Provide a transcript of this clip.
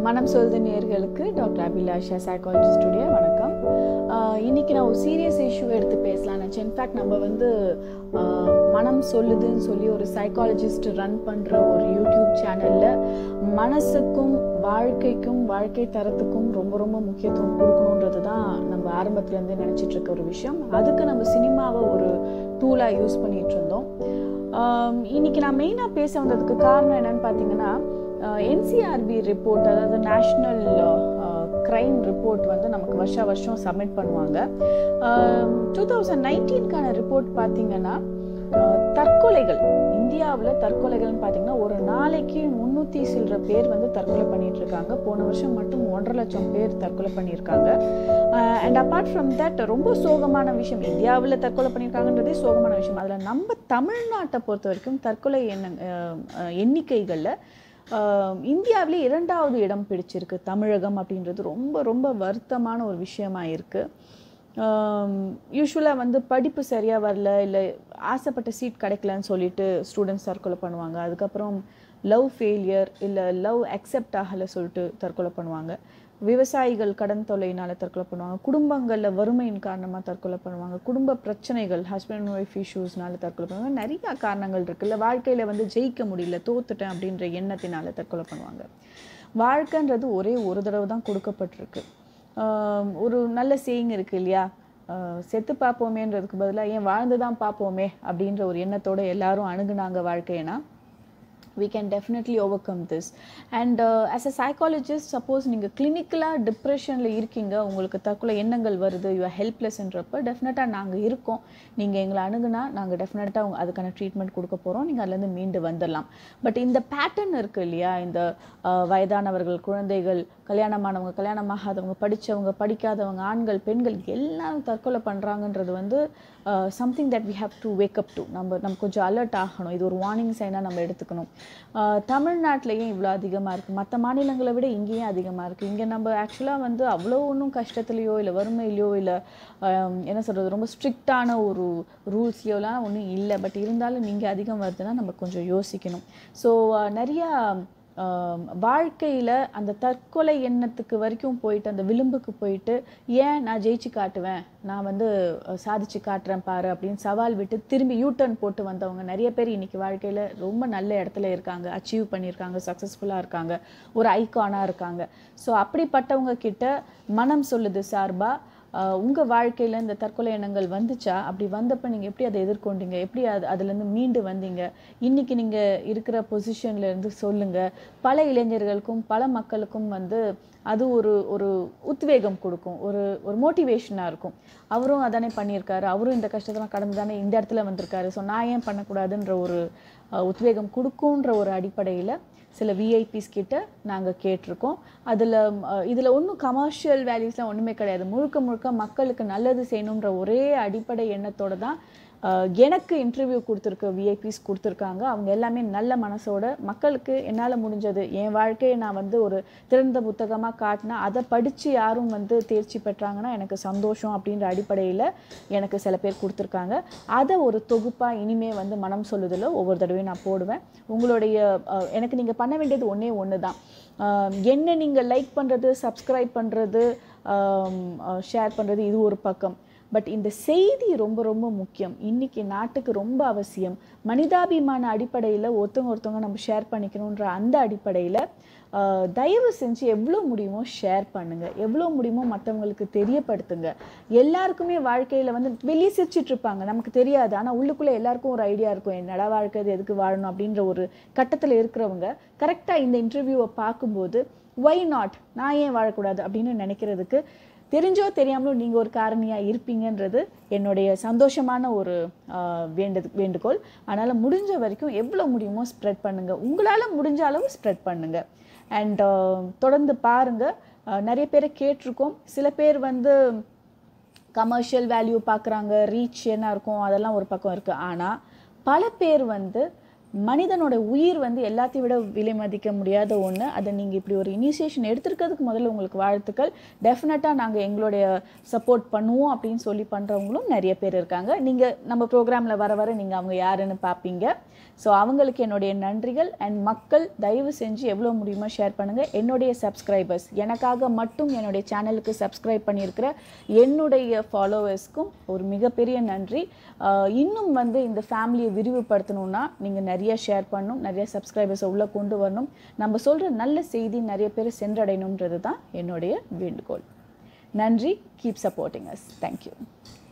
மனம் சொல்து நேர்களுக்கு டாக்டர் அபிலாஷா சைக்காலஜிஸ்டுடைய வணக்கம் ஆஹ் இன்னைக்கு நான் ஒரு சீரியஸ் இஷ்யூ எடுத்து பேசலாம் நினச்சேன் இன்ஃபேக்ட் நம்ம வந்து ஆஹ் மனம் சொல்லுதுன்னு சொல்லி ஒரு சைக்காலஜிஸ்ட் ரன் பண்ணுற ஒரு யூடியூப் சேனலில் மனசுக்கும் வாழ்க்கைக்கும் வாழ்க்கை தரத்துக்கும் ரொம்ப ரொம்ப முக்கியத்துவம் கொடுக்கணுன்றது தான் நம்ம ஆரம்பத்துலேருந்து நினச்சிட்டு இருக்க ஒரு விஷயம் அதுக்கு நம்ம சினிமாவை ஒரு டூலாக யூஸ் பண்ணிட்டு இருந்தோம் ஆம், இன்னைக்கு நான் மெயினாக பேச வந்ததுக்கு காரணம் என்னன்னு பார்த்தீங்கன்னா என்சிஆர்பி ரிப்போர்ட் அதாவது நேஷ்னல் க்ரைம் ரிப்போர்ட் வந்து நமக்கு வருஷா வருஷம் சப்மிட் பண்ணுவாங்க டூ தௌசண்ட் நைன்டீன்கான ரிப்போர்ட் பார்த்தீங்கன்னா ஆஹ், தற்கொலைகள் இந்தியாவில் தற்கொலைகள்னு பார்த்தீங்கன்னா ஒரு நாளைக்கு முந்நூற்றி சில்லற பேர் வந்து தற்கொலை பண்ணிட்டு இருக்காங்க போன வருஷம் மட்டும் ஒன்றரை லட்சம் பேர் தற்கொலை பண்ணியிருக்காங்க அண்ட் அப்பார்ட் ஃப்ரம் தட் ரொம்ப சோகமான விஷயம் இந்தியாவில் தற்கொலை பண்ணியிருக்காங்கன்றதே சோகமான விஷயம் அதில் நம்ம தமிழ்நாட்டை பொறுத்த வரைக்கும் தற்கொலை எண்ண எண்ணிக்கைகளில் இந்தியாவிலே இரண்டாவது இடம் பிடிச்சிருக்கு தமிழகம் அப்படின்றது ரொம்ப ரொம்ப வருத்தமான ஒரு விஷயமா இருக்குது யூஸ்வலாக வந்து படிப்பு சரியாக வரல இல்லை ஆசைப்பட்ட சீட் கிடைக்கலன்னு சொல்லிட்டு ஸ்டூடெண்ட்ஸ் தற்கொலை பண்ணுவாங்க அதுக்கப்புறம் லவ் ஃபெயிலியர் இல்லை லவ் அக்செப்ட் ஆகலை சொல்லிட்டு தற்கொலை பண்ணுவாங்க விவசாயிகள் கடன் தொல்லையினால தற்கொலை பண்ணுவாங்க குடும்பங்களில் வறுமையின் காரணமாக தற்கொலை பண்ணுவாங்க குடும்ப பிரச்சனைகள் ஹஸ்பண்ட் அண்ட் ஒய்ஃப் இஷ்யூஸ்னால தற்கொலை பண்ணுவாங்க நிறைய காரணங்கள் இருக்குல்ல வாழ்க்கையில் வந்து ஜெயிக்க முடியல தோத்துட்டேன் அப்படின்ற எண்ணத்தினால தற்கொலை பண்ணுவாங்க வாழ்க்கைன்றது ஒரே ஒரு தடவை தான் கொடுக்கப்பட்டிருக்கு ஆஹ் ஒரு நல்ல சேயிங் இருக்கு இல்லையா ஆஹ் செத்து பார்ப்போமேன்றதுக்கு பதிலாக ஏன் வாழ்ந்து தான் பார்ப்போமே அப்படின்ற ஒரு எண்ணத்தோட எல்லாரும் அணுகுனாங்க வாழ்க்கையனா we can definitely overcome this and uh, as a psychologist suppose நீங்கள் கிளினிக்கலாக டிப்ரெஷனில் இருக்கீங்க உங்களுக்கு தற்கொலை எண்ணங்கள் வருது யூ ஆர் ஹெல்ப்லெஸ்ன்றப்ப டெஃபினட்டாக நாங்கள் இருக்கோம் நீங்கள் எங்களை அணுகுனா நாங்கள் டெஃபினட்டாக அதுக்கான ட்ரீட்மெண்ட் கொடுக்க போகிறோம் நீங்கள் அதுலேருந்து மீண்டு வந்துடலாம் பட் இந்த பேட்டர்ன் இருக்குது இல்லையா இந்த uh, வயதானவர்கள் குழந்தைகள் கல்யாணமானவங்க கல்யாணமாகாதவங்க படித்தவங்க படிக்காதவங்க ஆண்கள் பெண்கள் எல்லாரும் தற்கொலை பண்ணுறாங்கன்றது வந்து something that we have to wake up to நம்ம நம்ம கொஞ்சம் அலர்ட் ஆகணும் இது ஒரு வார்னிங் சைனாக நம்ம எடுத்துக்கணும் தமிழ்நாட்டிலையும் இவ்வளோ அதிகமாக இருக்குது மற்ற மாநிலங்களை விட இங்கேயும் அதிகமாக இருக்குது இங்கே நம்ம ஆக்சுவலாக வந்து அவ்வளோ ஒன்றும் கஷ்டத்துலையோ இல்லை வறுமையிலையோ இல்லை என்ன சொல்கிறது ரொம்ப ஸ்ட்ரிக்டான ஒரு ரூல்ஸ்லையோலாம் ஒன்றும் இல்லை பட் இருந்தாலும் நீங்கள் அதிகம் வருதுன்னா நம்ம கொஞ்சம் யோசிக்கணும் ஸோ நிறையா வாழ்க்கையில் அந்த தற்கொலை எண்ணத்துக்கு வரைக்கும் போயிட்டு அந்த விளிம்புக்கு போயிட்டு ஏன் நான் ஜெயிச்சு காட்டுவேன் நான் வந்து அஹ், சாதிச்சு காட்டுறேன் பாரு அப்படின்னு சவால் விட்டு திரும்பி யூ டர்ன் போட்டு வந்தவங்க நிறைய பேர் இன்னைக்கு வாழ்க்கையில் ரொம்ப நல்ல இடத்துல இருக்காங்க அச்சீவ் பண்ணியிருக்காங்க சக்ஸஸ்ஃபுல்லாக இருக்காங்க ஒரு ஐகானாக இருக்காங்க ஸோ அப்படிப்பட்டவங்க கிட்ட மனம் சொல்லுது சார்பாக உங்கள் வாழ்க்கையில் இந்த தற்கொலை எண்ணங்கள் வந்துச்சா அப்படி வந்தப்போ நீங்கள் எப்படி அதை எதிர்கொண்டீங்க எப்படி அது அதுலேருந்து மீண்டு வந்தீங்க இன்றைக்கி நீங்கள் இருக்கிற பொசிஷன்ல இருந்து சொல்லுங்கள் பல இளைஞர்களுக்கும் பல மக்களுக்கும் வந்து அது ஒரு ஒரு உத்வேகம் கொடுக்கும் ஒரு ஒரு மோட்டிவேஷனாக இருக்கும் அவரும் அதானே பண்ணியிருக்காரு அவரும் இந்த கஷ்டத்தெல்லாம் கடந்து தானே இந்த இடத்துல வந்திருக்காரு ஸோ நான் ஏன் பண்ணக்கூடாதுன்ற ஒரு அஹ், உத்வேகம் கொடுக்குன்ற ஒரு அடிப்படையில் சில விஐபிஸ் கிட்ட நாங்கள் கேட்டிருக்கோம் அதில் இதில் ஒன்றும் கமர்ஷியல் வேல்யூஸ்லாம் ஒன்றுமே கிடையாது முழுக்க முழுக்க மக்களுக்கு நல்லது செய்யணுன்ற ஒரே அடிப்படை எண்ணத்தோட தான் அஹ், எனக்கு இன்டர்வியூ கொடுத்துருக்க விஐபிஸ் கொடுத்துருக்காங்க அவங்க எல்லாமே நல்ல மனசோட மக்களுக்கு என்னால் முடிஞ்சது என் வாழ்க்கையை நான் வந்து ஒரு திறந்த புத்தகமாக காட்டினா அதை படித்து யாரும் வந்து தேர்ச்சி பெற்றாங்கன்னா எனக்கு சந்தோஷம் அப்படின்ற அடிப்படையில் எனக்கு சில பேர் கொடுத்துருக்காங்க அதை ஒரு தொகுப்பாக இனிமே வந்து மனம் சொல்லுதில் ஒவ்வொரு தடவையும் நான் போடுவேன் உங்களுடைய அஹ், எனக்கு நீங்கள் பண்ண வேண்டியது ஒன்றே ஒன்று தான் அஹ், என்ன நீங்கள் லைக் பண்ணுறது சப்ஸ்கிரைப் பண்ணுறது ஷேர் பண்ணுறது இது ஒரு பக்கம் பட் இந்த செய்தி ரொம்ப ரொம்ப முக்கியம் இன்னைக்கு நாட்டுக்கு ரொம்ப அவசியம் மனிதாபிமான அடிப்படையில் ஒருத்தவங்க ஒருத்தவங்க நம்ம ஷேர் பண்ணிக்கணுன்ற அந்த அடிப்படையில் ஆஹ், தயவு செஞ்சு எவ்வளோ முடியுமோ ஷேர் பண்ணுங்கள் எவ்வளோ முடியுமோ மற்றவங்களுக்கு தெரியப்படுத்துங்க எல்லாருக்குமே வாழ்க்கையில் வந்து வெளியே சிரிச்சிட்டு இருப்பாங்க நமக்கு தெரியாது ஆனால் உள்ளுக்குள்ளே எல்லாருக்கும் ஒரு ஐடியா இருக்கும் என்னடா வாழ்க்கை இது எதுக்கு வாழணும் அப்படின்ற ஒரு கட்டத்தில் இருக்கிறவங்க கரெக்டாக இந்த இன்டர்வியூவை பார்க்கும்போது ஒய் நாட் நான் ஏன் வாழக்கூடாது அப்படின்னு நினைக்கிறதுக்கு தெரிஞ்சோ தெரியாமலோ நீங்கள் ஒரு காரணியாக இருப்பீங்கன்றது என்னுடைய சந்தோஷமான ஒரு ஆஹ், வேண்டது வேண்டுகோள் அதனால் முடிஞ்ச வரைக்கும் எவ்வளோ முடியுமோ ஸ்ப்ரெட் பண்ணுங்கள் உங்களால் முடிஞ்ச அளவு ஸ்ப்ரெட் பண்ணுங்கள் அண்ட் தொடர்ந்து பாருங்கள் நிறைய பேரை கேட்டிருக்கோம் சில பேர் வந்து கமர்ஷியல் வேல்யூ பார்க்குறாங்க ரீச் என்ன இருக்கும் அதெல்லாம் ஒரு பக்கம் இருக்குது ஆனால் பல பேர் வந்து மனிதனோட உயிர் வந்து எல்லாத்தையும் விட விலை மதிக்க முடியாத ஒன்று அதை நீங்கள் இப்படி ஒரு இனிஷியேஷன் எடுத்திருக்கிறதுக்கு முதல்ல உங்களுக்கு வாழ்த்துக்கள் டெஃபினட்டாக நாங்கள் எங்களுடைய சப்போர்ட் பண்ணுவோம் அப்படின்னு சொல்லி பண்ணுறவங்களும் நிறைய பேர் இருக்காங்க நீங்கள் நம்ம ப்ரோக்ராமில் வர வர நீங்கள் அவங்க யாருன்னு பார்ப்பீங்க ஸோ அவங்களுக்கு என்னுடைய நன்றிகள் அண்ட் மக்கள் தயவு செஞ்சு எவ்வளோ முடியுமோ ஷேர் பண்ணுங்கள் என்னுடைய சப்ஸ்கிரைபர்ஸ் எனக்காக மட்டும் என்னுடைய சேனலுக்கு சப்ஸ்கிரைப் பண்ணியிருக்கிற என்னுடைய ஃபாலோவர்ஸ்க்கும் ஒரு மிகப்பெரிய நன்றி ஆஹ் இன்னும் வந்து இந்த ஃபேமிலியை விரிவுபடுத்தணும்னா நீங்கள் நிறைய ஷேர் பண்ணணும் நிறைய சப்ஸ்கிரைபர்ஸை உள்ளே கொண்டு வரணும் நம்ம சொல்கிற நல்ல செய்தி நிறைய பேர் சென்றடையணுன்றது தான் என்னுடைய வேண்டுகோள் நன்றி கீப் சப்போர்ட்டிங் அஸ் தேங்க்யூ